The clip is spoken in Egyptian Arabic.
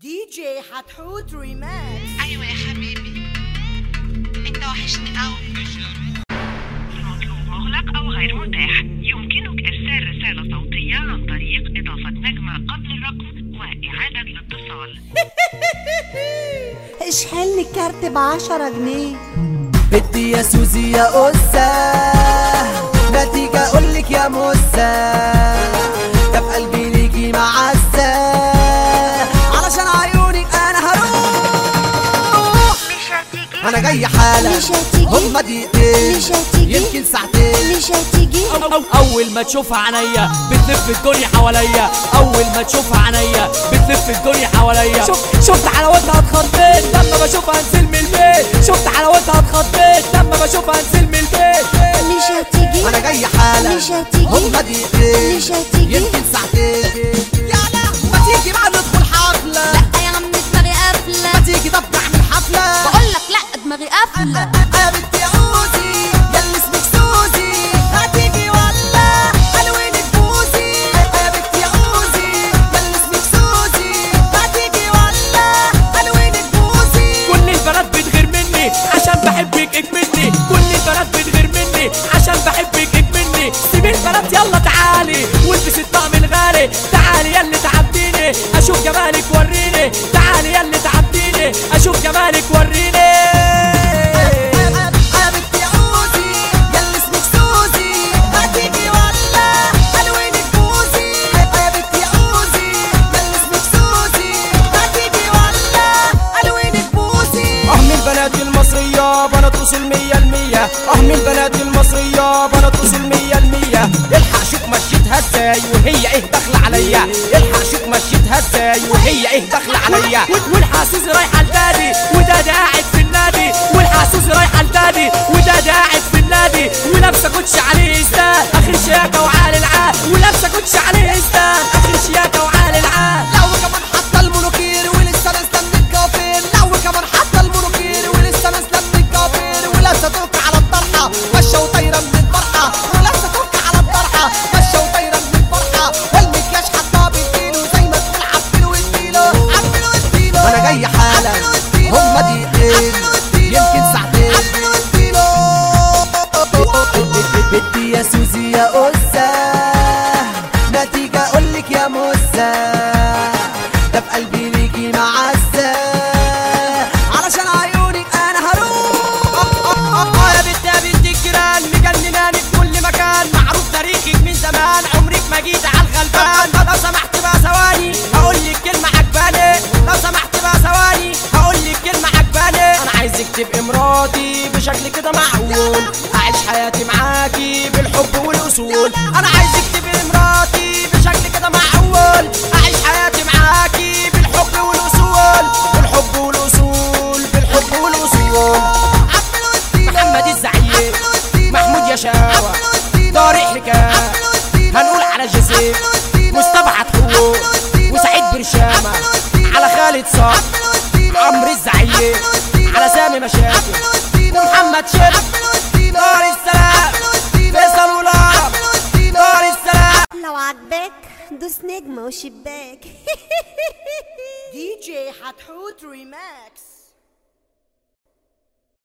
دي جي حتحوت ريماكس ايوه يا حبيبي انت وحشني قوي المطلوب مغلق او غير متاح يمكنك ارسال رساله صوتيه عن طريق اضافه نجمه قبل الرقم واعاده الاتصال اشحن لي كارت بعشرة جنيه بدي يا سوزي يا قصة نتيجة اقولك يا موسى ده في قلبي ليكي معزة علشان عيونك انا هروح انا جاي حالا مش هتيجي. هما دقيقتين مش هتيجي. يمكن ساعتين مش هتيجي أو أو أول ما تشوفها عينيا بتلف الدنيا حواليا أول ما تشوفها عينيا بتلف الدنيا حواليا شوف شفت حلاوتها اتخضيت لما بشوفها انزل من البيت شفت حلاوتها اتخضيت لما بشوفها انزل من البيت مش هتيجي انا جاي حالا مش هتيجي. هما دقيقتين مش هتيجي. يمكن ساعتين يلا ما تيجي بقى ندخل حفلة لا يا عم دماغي قافلة ما تيجي طب نعمل حفلة بقول لك لا دماغي قافلة يا بنتي عوزي ياللي اسمك سوزي هتيجي ولا حلوينك بوزي يا بنتي عوزي ياللي اسمك سوزي هتيجي ولا حلوينك بوزي كل البنات بتغير مني عشان بحبك اكملني كل البنات بتغير مني عشان بحبك اكملني سيب البنات يلا تعالي والبس الطقم الغالي تعالي ياللي تعبتيني اشوف جمالك وريني تعالي ياللي تعبتيني اشوف جمالك وريني يا بنتي عوزي ياللي اسمك سوزي هتيجي ولا حلوينك بوزي يا بنتي عوزي ياللي اسمك سوزي هتيجي ولا حلوينك بوزي اه من البنات المصرية بنات توصل مية المية اه من البنات المصرية بنات توصل مية المية الحق شوف مشيتها ازاي وهي ايه داخلة عليا الحق شوف مشيتها ازاي وهي ايه داخلة عليا والحاسوس رايحه لدادي ودادي قاعد في النادي والحاسوس رايحه لدادي ودادي قاعد في النادي ولابسه كوتش عليه اسدان اخر شياكه وعالي العال ولابسه كوتش عليه اسدان اخر شياكه وعالي العال لا وكمان حتى المونوكير ولسه نازله من الكافير لا وكمان حتى المونوكير ولسه نازله من الكافير ولابسه توك على الطرحه ماشيه وطايره من الفرحه ولابسه توك على الطرحه ماشيه وطايره من الفرحه والمكياج حطها بالكيلو زي ما تقول عبله واديله عبله واديله انا جاي حالا هما دقيقتين يمكن ساعتين عبله واديله بدي يا سوزي يا قصة نتيجة اقولك يا موسى ده في قلبي ليكي معزة علشان عيونك انا هروح اه يا بنت يا بنت الجيران مجنناني في كل مكان معروف تاريخك من زمان عمرك ما جيت على الغلبان لو سمحت بقى ثواني هقول لك كلمة عجباني لو سمحت بقى ثواني هقول لك كلمة عجباني انا عايزك تبقي مراتي بشكل كده معقول اعيش حياتي معاكي بالحب والاصول انا عايزك تبقي مراتي بشكل كده معقول اعيش حياتي معاكي بالحب والاصول بالحب والاصول بالحب والاصول محمد الزعيم محمود يشاوى طارق حكاية هنقول على جزير مصطفى عطفور وسعيد برشامة على خالد صاحب عمرو الزعيم على سامي مشاكل ومحمد شرف دار السلام فيصل ولاب دار السلام لو عجبك دوس نجمة وشباك دي جي حتحوت ريماكس